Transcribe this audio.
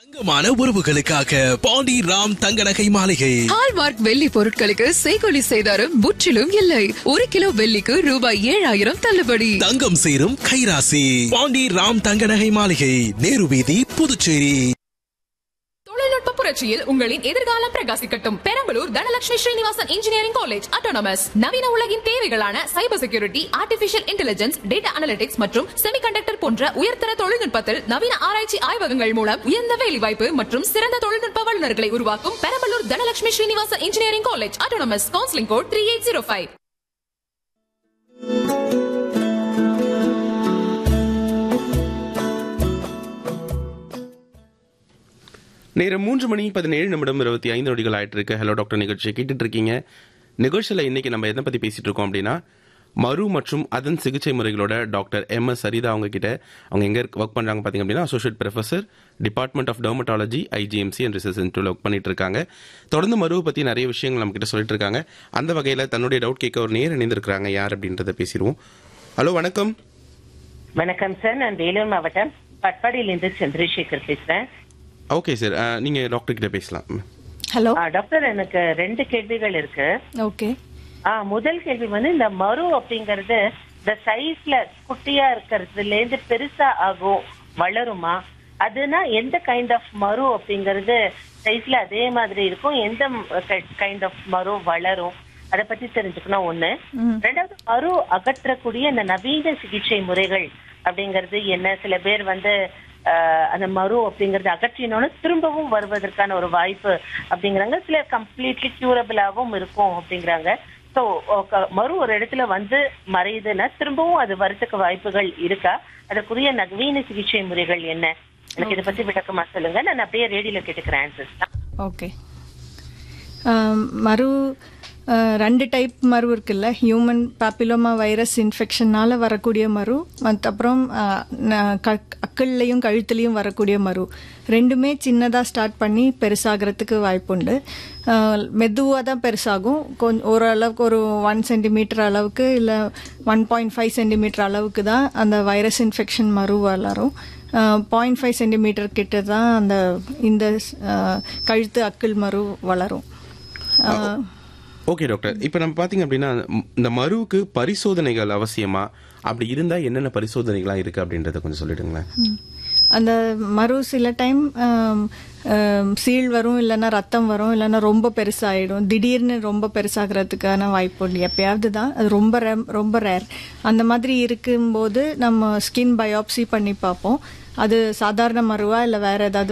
தங்கமான உறவுகளுக்காக பாண்டி ராம் தங்க நகை மாளிகை ஹால்மார்க் வெள்ளி பொருட்களுக்கு செய்கொலி செய்தாரும் முற்றிலும் இல்லை ஒரு கிலோ வெள்ளிக்கு ரூபாய் ஏழாயிரம் தள்ளுபடி தங்கம் சேரும் கைராசி பாண்டி ராம் தங்க நகை மாளிகை நேரு வீதி புதுச்சேரி தொழில்நுட்ப புரட்சியில் உங்களின் எதிர்காலம் பிரகாசிக்கட்டும் Perambalur Dhanalakshmi Srinivasan engineering college autonomous நவீன உலகின் தேவைகளான cyber security artificial intelligence data analytics மற்றும் செமிகண்டக்டர் போன்ற உயர்தர தொழில்நுட்பத்தில் நவீன ஆராய்ச்சி ஆய்வகங்கள் மூலம் உயர்ந்த வேலைவாய்ப்பு மற்றும் சிறந்த தொழில்நுட்ப வல்லுநர்களை உருவாக்கும் Perambalur Dhanalakshmi Srinivasan engineering college autonomous counselling code three eight zero five நேரம் மூன்று மணி பதினேழு நிமிடம் இருபத்தி ஐந்து நொடிகள் ஆயிட்டு இருக்கு ஹலோ டாக்டர் நிகழ்ச்சியை கேட்டுட்டு இருக்கீங்க நிகழ்ச்சியில் இன்னைக்கு நம்ம எதை பத்தி பேசிட்டு இருக்கோம் அப்படின்னா மரு மற்றும் அதன் சிகிச்சை முறைகளோட டாக்டர் எம் எஸ் சரிதா அவங்க கிட்ட அவங்க எங்க ஒர்க் பண்றாங்க பாத்தீங்க அப்படின்னா associate professor department of dermatology IGMC and research சென்டர்ல ஒர்க் பண்ணிட்டு இருக்காங்க தொடர்ந்து மருவை பத்தி நிறைய விஷயங்கள் நம்ம கிட்ட சொல்லிட்டு இருக்காங்க அந்த வகையில தன்னுடைய டவுட் கேட்க ஒரு நேர் இணைந்திருக்கிறாங்க யார் அப்படின்றத பேசிடுவோம் ஹலோ வணக்கம் வணக்கம் சார் நான் வேலூர் மாவட்டம் பட்பாடியிலிருந்து சந்திரசேகர் பேசுறேன் ஓகே சார் நீங்க டாக்டர் கிட்ட பேசலாம் ஹலோ ஆ, டாக்டர் எனக்கு ரெண்டு கேள்விகள் இருக்கு ஓகே ஆ, முதல் கேள்வி வந்து இந்த மரு அப்படிங்கறது இந்த சைஸ்ல குட்டியா இருக்கிறதுல இருந்து பெருசா ஆகும் வளருமா அதுனா எந்த கைண்ட் ஆஃப் மரு அப்படிங்கறது சைஸ்ல அதே மாதிரி இருக்கும் எந்த கைண்ட் ஆஃப் மரு வளரும் அத பத்தி தெரிஞ்சுக்கணும் ஒண்ணு ரெண்டாவது மரு அகற்றக்கூடிய இந்த நவீன சிகிச்சை முறைகள் அப்படிங்கிறது என்ன சில பேர் வந்து ஆஹ், அந்த மரு அப்படிங்கறது அகற்றினோன்னு திரும்பவும் வருவதற்கான ஒரு வாய்ப்பு அப்படிங்கிறாங்க சில கம்ப்ளீட்லி கியூரபிளாவும் இருக்கும் அப்படிங்கிறாங்க சோ மறு ஒரு இடத்துல வந்து மறையுதுன்னா திரும்பவும் அது வரதுக்கு வாய்ப்புகள் இருக்கா அதற்குரிய நவீன சிகிச்சை முறைகள் என்ன எனக்கு இதை பத்தி விளக்கமா சொல்லுங்க நான் அப்படியே ரேடியோல கேட்டுக்கிறேன் ஆன்சர்ஸ் ஓகே மறு அஹ், ரெண்டு டைப் மரு இருக்குல்ல ஹியூமன் பாப்பிலோமா வைரஸ் இன்ஃபெக்ஷனால் வரக்கூடிய மரு மற்ற அப்புறம் அஹ், ந- க- அக்கள்லையும் கழுத்துலையும் வரக்கூடிய மரு ரெண்டுமே சின்னதாக ஸ்டார்ட் பண்ணி பெருசாகிறதுக்கு வாய்ப்புண்டு மெதுவாக தான் பெருசாகும் கொஞ்சம் ஓரளவுக்கு ஒரு ஒன் சென்டிமீட்டர் அளவுக்கு இல்லை ஒன் பாயிண்ட் ஃபைவ் சென்டிமீட்டர் அளவுக்கு தான் அந்த வைரஸ் இன்ஃபெக்ஷன் மரு வளரும் பாயிண்ட் ஃபைவ் சென்டிமீட்டர் கிட்ட தான் அந்த இந்த அஹ், கழுத்து அக்கிள் மரு வளரும் அஹ், ஓகே டாக்டர் இப்போ நம்ம பார்த்தீங்க அப்படின்னா ம், இந்த மருவுக்கு பரிசோதனைகள் அவசியமா அப்படி இருந்தா என்னென்ன பரிசோதனைகள்லாம் இருக்கு அப்படின்றத கொஞ்சம் சொல்லிடுங்களேன் அந்த மரு சில டைம் சீழ் வரும் இல்லைன்னா ரத்தம் வரும் இல்லைன்னா ரொம்ப பெருசாகிடும் திடீர்னு ரொம்ப பெருசாகிறதுக்கான வாய்ப்பு உண்டு எப்பயாவது தான் அது ரொம்ப rare- ரொம்ப ரேர் அந்த மாதிரி இருக்கும்போது நம்ம ஸ்கின் பயாப்சி பண்ணி பார்ப்போம் அது சாதாரண மருவா இல்லை வேற ஏதாவது